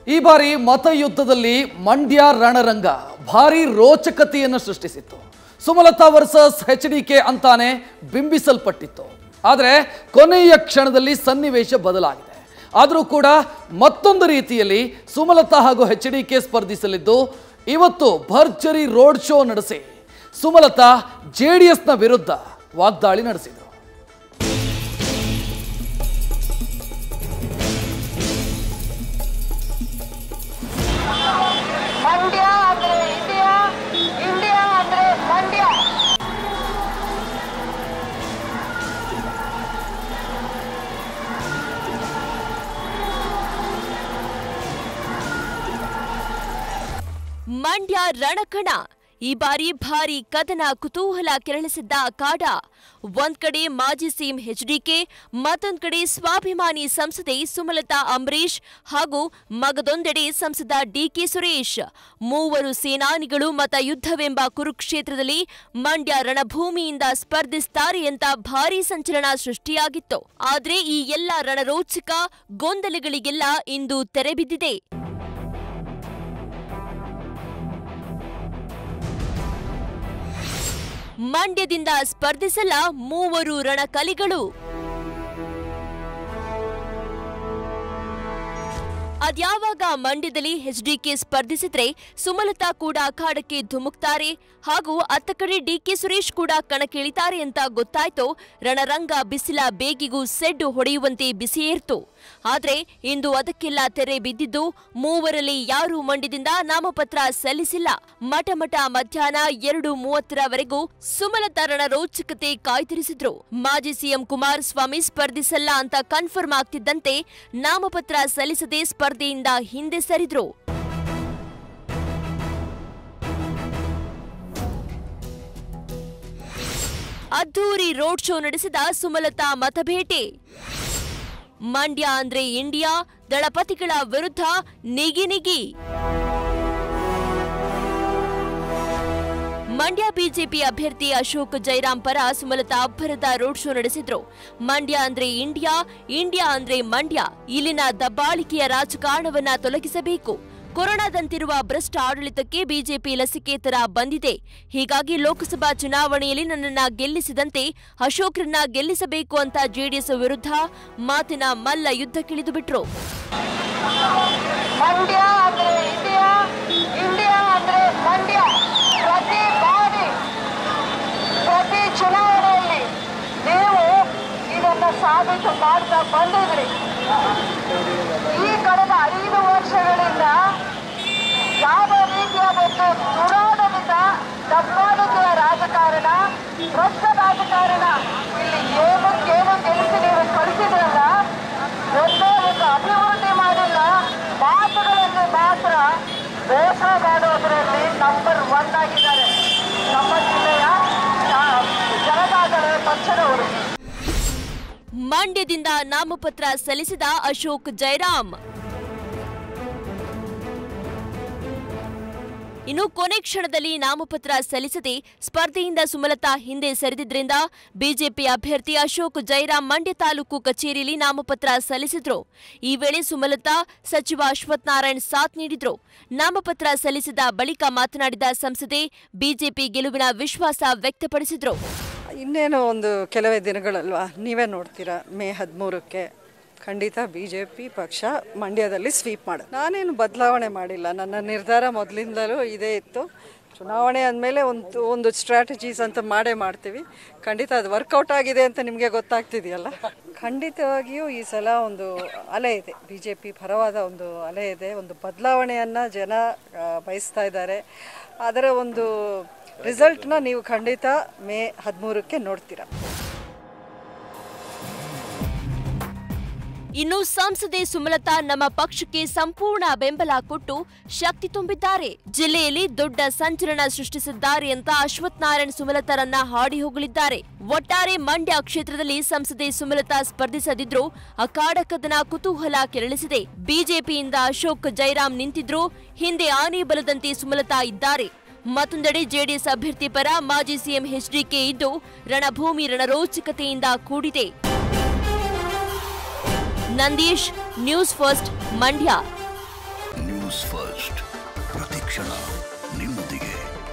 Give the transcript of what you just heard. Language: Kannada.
ಈ ಬಾರಿ ಮತಯುದ್ಧದಲ್ಲಿ ಮಂಡ್ಯ ರಣರಂಗ ಭಾರಿ ರೋಚಕತೆಯನ್ನು ಸೃಷ್ಟಿಸಿತ್ತು Sumalatha versus H D K ಅಂತಾನೆ ಬಿಂಬಿಸಲ್ಪಟ್ಟಿತ್ತು ಆದರೆ ಕೊನೆಯ ಕ್ಷಣದಲ್ಲಿ ಸನ್ನಿವೇಶ ಬದಲಾಗಿದೆ ಆದರೂ ಕೂಡ ಮತ್ತೊಂದು ರೀತಿಯಲ್ಲಿ ಸುಮಲತಾ ಹಾಗೂ ಎಚ್ ಡಿ ಕೆ ಸ್ಪರ್ಧಿಸಲಿದ್ದು ಇವತ್ತು ಭರ್ಜರಿ ರೋಡ್ ಶೋ ನಡೆಸಿ ಸುಮಲತಾ ಜೆ ಡಿ ಎಸ್ನ ವಿರುದ್ಧ ವಾಗ್ದಾಳಿ ನಡೆಸಿದರು ಮಂಡ್ಯ ಅಂದ್ರೆ ಇಂಡಿಯಾ ಇಂಡಿಯಾ ಅಂದ್ರೆ ಮಂಡ್ಯ ಮಂಡ್ಯ ರಣಕಣ ಈ ಬಾರಿ ಭಾರಿ ಕದನ ಕುತೂಹಲ ಕೆರಳಿಸಿದ್ದ ಕಾಡ ಒಂದ್ ಕಡೆ ಮಾಜಿ ಸಿಎಂ ಎಚ್ಡಿಕೆ ಮತ್ತೊಂದ್ ಕಡೆ ಸ್ವಾಭಿಮಾನಿ ಸಂಸದೆ ಸುಮಲತಾ ಅಂಬರೀಶ್ ಹಾಗೂ ಮಗದೊಂದೆಡೆ ಸಂಸದ ಡಿಕೆ ಸುರೇಶ್ ಮೂವರು ಸೇನಾನಿಗಳು ಮತ ಯುದ್ಧವೆಂಬ ಕುರುಕ್ಷೇತ್ರದಲ್ಲಿ ಮಂಡ್ಯ ರಣಭೂಮಿಯಿಂದ ಸ್ಪರ್ಧಿಸುತ್ತಾರೆ ಅಂತ ಭಾರೀ ಸಂಚಲನ ಸೃಷ್ಟಿಯಾಗಿತ್ತು ಆದ್ರೆ ಈ ಎಲ್ಲ ರಣರೋಚಕ ಗೊಂದಲಗಳಿಗೆಲ್ಲ ಇಂದು ತೆರೆಬಿದ್ದಿದೆ ಮಂಡ್ಯದಿಂದ ಸ್ಪರ್ಧಿಸಲ್ಲ ಮೂವರು ರಣಕಲಿಗಳು ಅದ್ಯಾವಾಗ ಮಂಡ್ಯದಲ್ಲಿ ಎಚ್ಡಿಕೆ ಸ್ಪರ್ಧಿಸಿದ್ರೆ ಸುಮಲತಾ ಕೂಡ ಅಖಾಡಕ್ಕೆ ಧುಮುಕ್ತಾರೆ ಹಾಗೂ ಅತ್ತ ಕಡೆ ಡಿಕೆ ಸುರೇಶ್ ಕೂಡ ಕಣಕ್ಕಿಳಿತಾರೆ ಅಂತ ಗೊತ್ತಾಯ್ತು ರಣರಂಗ ಬಿಸಿಲ ಬೇಗಿಗೂ ಸೆಡ್ಡು ಹೊಡೆಯುವಂತೆ ಬಿಸಿಯೇರ್ತು ಆದ್ರೆ ಇಂದು ಅದಕ್ಕೆಲ್ಲ ತೆರೆ ಬಿದ್ದಿದ್ದು ಮೂವರಲ್ಲಿ ಯಾರೂ ಮಂಡ್ಯದಿಂದ ನಾಮಪತ್ರ ಸಲ್ಲಿಸಿಲ್ಲ ಮಠ ಮಠ ಮಧ್ಯಾಹ್ನ ಎರಡು ಮೂವತ್ತರವರೆಗೂ ಸುಮಲತಾ ರಣರೋಚಕತೆ ಕಾಯ್ದಿರಿಸಿದ್ರು ಮಾಜಿ ಸಿಎಂ ಕುಮಾರಸ್ವಾಮಿ ಸ್ಪರ್ಧಿಸಲ್ಲ ಅಂತ ಕನ್ಫರ್ಮ್ ಆಗ್ತಿದ್ದಂತೆ ನಾಮಪತ್ರ ಸಲ್ಲಿಸದೆ ಸ್ಪರ್ಧೆಯಿಂದ ಹಿಂದೆ ಸರಿದ್ರು ಅದ್ಧೂರಿ ರೋಡ್ ಶೋ ನಡೆಸಿದ ಸುಮಲತಾ ಮತಭೇಟೆ ಮಂಡ್ಯ ಅಂದ್ರೆ ಇಂಡಿಯಾ ದಳಪತಿಗಳ ವಿರುದ್ಧ ನಿಗಿ ನಿಗಿ ಮಂಡ್ಯ ಬಿಜೆಪಿ ಅಭ್ಯರ್ಥಿ ಅಶೋಕ್ ಜೈರಾಮ್ ಪರ ಸುಮಲತಾ ಅಬ್ಬರದ ರೋಡ್ ಶೋ ನಡೆಸಿದ್ರು ಮಂಡ್ಯ ಅಂದ್ರೆ ಇಂಡಿಯಾ ಇಂಡಿಯಾ ಅಂದ್ರೆ ಮಂಡ್ಯ ಇಲ್ಲಿನ ದಬ್ಬಾಳಿಕೆಯ ರಾಜಕಾರಣವನ್ನ ತೊಲಗಿಸಬೇಕು ಕೊರೋನಾದಂತಿರುವ ಭ್ರಷ್ಟ ಆಡಳಿತಕ್ಕೆ ಬಿಜೆಪಿ ಲಸಿಕೆ ತರ ಬಂದಿದೆ ಹೀಗಾಗಿ ಲೋಕಸಭಾ ಚುನಾವಣೆಯಲ್ಲಿ ನನ್ನನ್ನ ಗೆಲ್ಲಿಸಿದಂತೆ ಅಶೋಕ್ರನ್ನ ಗೆಲ್ಲಿಸಬೇಕು ಅಂತ ಜೆಡಿಎಸ್ ವಿರುದ್ಧ ಮಾತಿನ ಮಲ್ಲ ಯುದ್ಧಕ್ಕಿಳಿದು ಬಿಟ್ರು ಮಂಡ್ಯ ಅಂದ್ರೆ ಇಂಡಿಯಾ ಇಂಡಿಯಾ ಅಂದ್ರೆ ಮಂಡ್ಯ ಪ್ರತಿ ಬಾರಿ ಪ್ರತಿ ಚುನಾವಣೆಯಲ್ಲಿ ನೀವು ಇದನ್ನ ಸಾಬೀತು ಮಾಡ್ತಾ ಬಂದಿದ್ರಿ ಈ ಕಳೆದ ಐದು ವರ್ಷಗಳಿಂದ ಯಾವ ರೀತಿಯಾದ ದುರಾಡಳಿತ ದಬ್ಬಾಳಿಕೆಯ ರಾಜಕಾರಣ ಭ್ರಷ್ಟ ರಾಜಕಾರಣ ಇಲ್ಲಿ ಏನಕ್ಕೇನು ಗೆಲ್ಲಿಸಿ ನೀವು ಕಳಿಸಿದ್ರಲ್ಲ ಒಂದೇ ಒಂದು ಅಭಿವೃದ್ಧಿ ಮಾಡಿಲ್ಲ ಮಾತುಗಳಲ್ಲಿ ಮಾತ್ರ ಮೋಸ ಮಾಡೋದರಲ್ಲಿ ನಂಬರ್ ಒನ್ ಆಗಿದ್ದಾರೆ ನಮ್ಮ ಜಿಲ್ಲೆಯ ಆ, ಜನತಾದಳ ಪಕ್ಷದವರು ಮಂಡ್ಯದಿಂದ ನಾಮಪತ್ರ ಸಲ್ಲಿಸಿದ ಅಶೋಕ್ ಜೈರಾಮ್ ಇನ್ನು ಕೊನೆ ಕ್ಷಣದಲ್ಲಿ ನಾಮಪತ್ರ ಸಲ್ಲಿಸದೆ ಸ್ಪರ್ಧೆಯಿಂದ ಸುಮಲತಾ ಹಿಂದೆ ಸರಿದಿದ್ರಿಂದ ಬಿಜೆಪಿ ಅಭ್ಯರ್ಥಿ ಅಶೋಕ್ ಜೈರಾಮ್ ಮಂಡ್ಯ ತಾಲೂಕು ಕಚೇರಿಯಲ್ಲಿ ನಾಮಪತ್ರ ಸಲ್ಲಿಸಿದ್ರು ಈ ವೇಳೆ ಸುಮಲತಾ ಸಚಿವ ಅಶ್ವಥ್ ನಾರಾಯಣ್ ಸಾಥ್ ನೀಡಿದ್ರು ನಾಮಪತ್ರ ಸಲ್ಲಿಸಿದ ಬಳಿಕ ಮಾತನಾಡಿದ ಸಂಸದೆ ಬಿಜೆಪಿ ಗೆಲುವಿನ ವಿಶ್ವಾಸ ವ್ಯಕ್ತಪಡಿಸಿದ್ರು ಇನ್ನೇನು ಒಂದು ಕೆಲವೇ ದಿನಗಳಲ್ವಾ ನೀವೇ ನೋಡ್ತೀರಾ ಮೇ ಹದಿಮೂರಕ್ಕೆ ಖಂಡಿತ ಬಿ ಜೆ ಪಿ ಪಕ್ಷ ಮಂಡ್ಯದಲ್ಲಿ ಸ್ವೀಪ್ ಮಾಡೋದು ನಾನೇನು ಬದಲಾವಣೆ ಮಾಡಿಲ್ಲ ನನ್ನ ನಿರ್ಧಾರ ಮೊದಲಿಂದಲೂ ಇದೇ ಇತ್ತು ಚುನಾವಣೆ ಅಂದಮೇಲೆ ಒಂದು ಒಂದು ಸ್ಟ್ರಾಟಜೀಸ್ ಅಂತ ಮಾಡೇ ಮಾಡ್ತೀವಿ ಖಂಡಿತ ಅದು ವರ್ಕೌಟ್ ಆಗಿದೆ ಅಂತ ನಿಮಗೆ ಗೊತ್ತಾಗ್ತಿದೆಯಲ್ಲ ಖಂಡಿತವಾಗಿಯೂ ಈ ಸಲ ಒಂದು ಅಲೆ ಇದೆ ಬಿ ಜೆ ಪಿ ಪರವಾದ ಒಂದು ಅಲೆ ಇದೆ ಒಂದು ಬದಲಾವಣೆಯನ್ನು ಜನ ಆ, ಬಯಸ್ತಾ ಇದ್ದಾರೆ ಅದರ ಒಂದು ರಿಸಲ್ಟ್ನ ನೀವು ಖಂಡಿತ ಮೇ ಹದಿಮೂರಕ್ಕೆ ನೋಡ್ತೀರಾ ಇನ್ನು ಸಂಸದೆ ಸುಮಲತಾ ನಮ್ಮ ಪಕ್ಷಕ್ಕೆ ಸಂಪೂರ್ಣ ಬೆಂಬಲ ಕೊಟ್ಟು ಶಕ್ತಿ ತುಂಬಿದ್ದಾರೆ ಜಿಲ್ಲೆಯಲ್ಲಿ ದೊಡ್ಡ ಸಂಚಲನ ಸೃಷ್ಟಿಸಿದ್ದಾರೆ ಅಂತ ಅಶ್ವಥ್ ನಾರಾಯಣ್ ಸುಮಲತಾರನ್ನ ಹಾಡಿ ಹೋಗಲಿದ್ದಾರೆ ಒಟ್ಟಾರೆ ಮಂಡ್ಯ ಕ್ಷೇತ್ರದಲ್ಲಿ ಸಂಸದೆ ಸುಮಲತಾ ಸ್ಪರ್ಧಿಸದಿದ್ರು ಅಖಾಡ ಕದನ ಕುತೂಹಲ ಕೆರಳಿಸಿದೆ ಬಿಜೆಪಿಯಿಂದ ಅಶೋಕ್ ಜೈರಾಮ್ ನಿಂತಿದ್ರು ಹಿಂದೆ ಆನೆ ಬಲದಂತೆ ಸುಮಲತಾ ಇದ್ದಾರೆ ಮತ್ತೊಂದೆಡೆ ಜೆಡಿಎಸ್ ಅಭ್ಯರ್ಥಿ ಪರ ಮಾಜಿ ಸಿಎಂ ಎಚ್ಡಿಕೆ ಇದ್ದು ರಣಭೂಮಿ ರಣರೋಚಕತೆಯಿಂದ ಕೂಡಿದೆ Nandish news first Mandya news first ಪ್ರತಿಕ್ಷಣ ನಿಮ್ಮೊಂದಿಗೆ